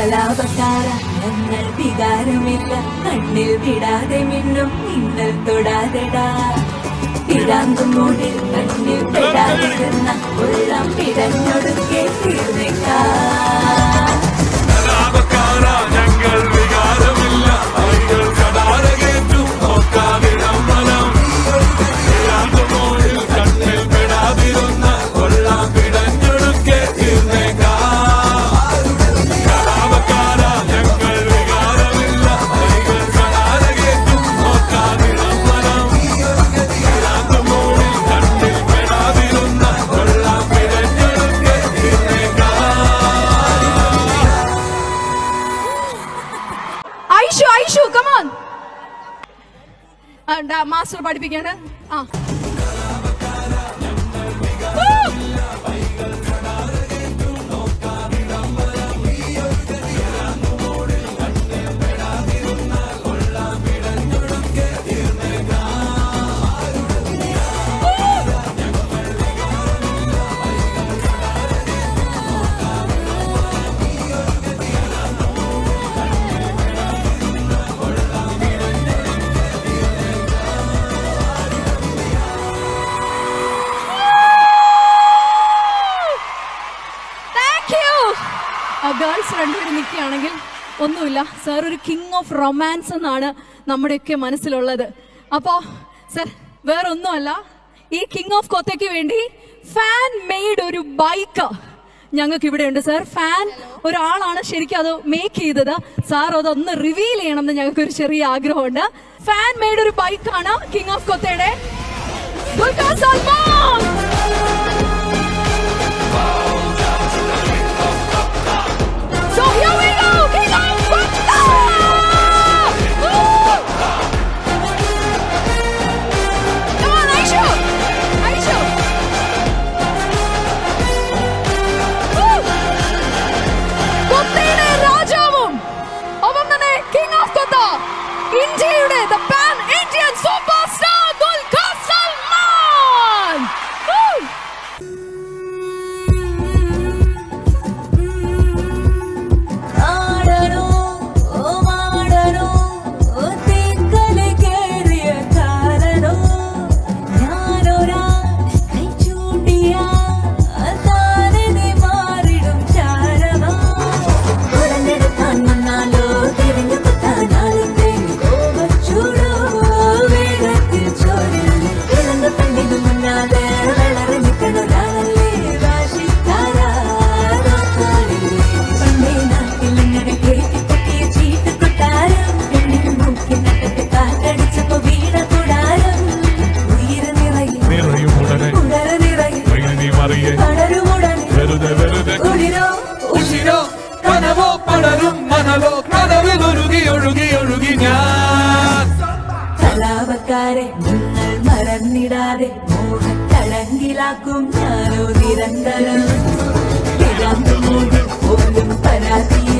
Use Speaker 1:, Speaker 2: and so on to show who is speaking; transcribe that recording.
Speaker 1: കലാപക്കാര ഞങ്ങൾ വികാരമില്ല കണ്ണിൽ വിടാതെ മിന്നും മിന്നൽ തൊടാതെടാ പിടാങ്കും മൂടിൽ കണ്ണിൽ പെടാതിരുന്ന ഉള്ളം പിടഞ്ഞൊടുക്കെ തീർന്നേക്കാ
Speaker 2: കലാപക്കാര ഞങ്ങൾ വികാരമില്ല കൈകൾ കടാരകേറ്റും നോക്കാതിടം മനം മോളിൽ കണ്ണിൽ പെടാതിരുന്ന കൊള്ളാം പിടഞ്ഞൊടുക്കെ തീർന്നേക്കാം കലാപക്കാര ഞങ്ങൾ വികാരമില്ല കൈകൾ കടാരകേറ്റും നോക്കാതിടം മനം മോളിൽ കണ്ണിൽ പെടാതിരുന്ന കൊള്ളാം പിടഞ്ഞൊടുക്കെ തീർന്നേക്കാം
Speaker 3: ഐഷു ഐഷു കമോൺ മാസ്റ്റർ പഠിപ്പിക്കാണ് ആ Woo! താങ്ക് യു ഗേൾസ് രണ്ടുപേരും നിൽക്കുകയാണെങ്കിൽ ഒന്നുമില്ല സാർ ഒരു കിങ് ഓഫ് റൊമാൻസ് എന്നാണ് നമ്മുടെയൊക്കെ മനസ്സിലുള്ളത് അപ്പോ സർ വേറെ ഒന്നുമല്ല ഈ കിങ് ഓഫ് കൊത്തയ്ക്ക് വേണ്ടി ഫാൻ മെയ്ഡ് ഒരു ബൈക്ക് ഞങ്ങൾക്ക് ഇവിടെ ഉണ്ട് സാർ ഫാൻ ഒരാളാണ് ശരിക്കും അത് മേക്ക് ചെയ്തത് സാർ അതൊന്ന് റിവീൽ ചെയ്യണം എന്ന് ഞങ്ങൾക്ക് ഒരു ചെറിയ ആഗ്രഹമുണ്ട് ഫാൻ മെയ്ഡ് ഒരു ബൈക്കാണ് കിങ് ഓഫ് കൊത്തയുടെ Dulquer Salmaan So here we go! King of Kota! Woo! Come on, Aisha! Aisha! Woo! കൊത്തയുടെ രാജാവും ഒപ്പം തന്നെ കിങ് ഓഫ് കൊത്ത ഇന്ത്യയുടെ the pan Indian super star Dulquer Salmaan Woo!
Speaker 1: ആടനോ ഓ മാടനോ ഓ തേക്കല് കേറിയ കാരനോ ഞാനൊരാ കൈ ചൂണ്ടിയ താനെ മാറിടും ചാരമാ ഉടനെടുക്കാൻ വന്നാലോ തിരിഞ്ഞു കുത്താനാളുടെ കോപച്ചൂടോ വേഗത്തിൽ ചോരും ഇളந்த പെണ്ണിന് മുന്നാലെ വളറി നിൽക്കണൊരാളല്ലേ വാശിക്കാരാ പണ്ടേ നാട്ടിൽ ഇങ്ങനെ കേട്ടി പൊട്ടിയ ചീട്ട് കൊട്ടാരം പെണ്ണിന് മൂക്കി നട്ടിട്ട് കാറ്റടിച്ചപ്പോ വീണ കൂടാരം ഉയിര് നിറയും
Speaker 2: നിറയും ഉടനെ
Speaker 1: ഉടര നിറയും
Speaker 2: നീ മറിയേ
Speaker 1: പടരുമുടനെ
Speaker 2: വെറുതെ വെറുതെ
Speaker 1: കുളിരോ
Speaker 2: ഉശിരോ കനവോ പടരും മനവോ കനവിൽ ഒഴുകി ഒഴുകി ഒഴുകി ഞാൻ
Speaker 1: കലാപക്കാരെ നിങ്ങൾ മറന്നിടാതെ മോഹത്തടങ്കിലാക്കും ഞാനോ നിരന്തരം ഇതാകുമ്പോൾ പോലും പരാതി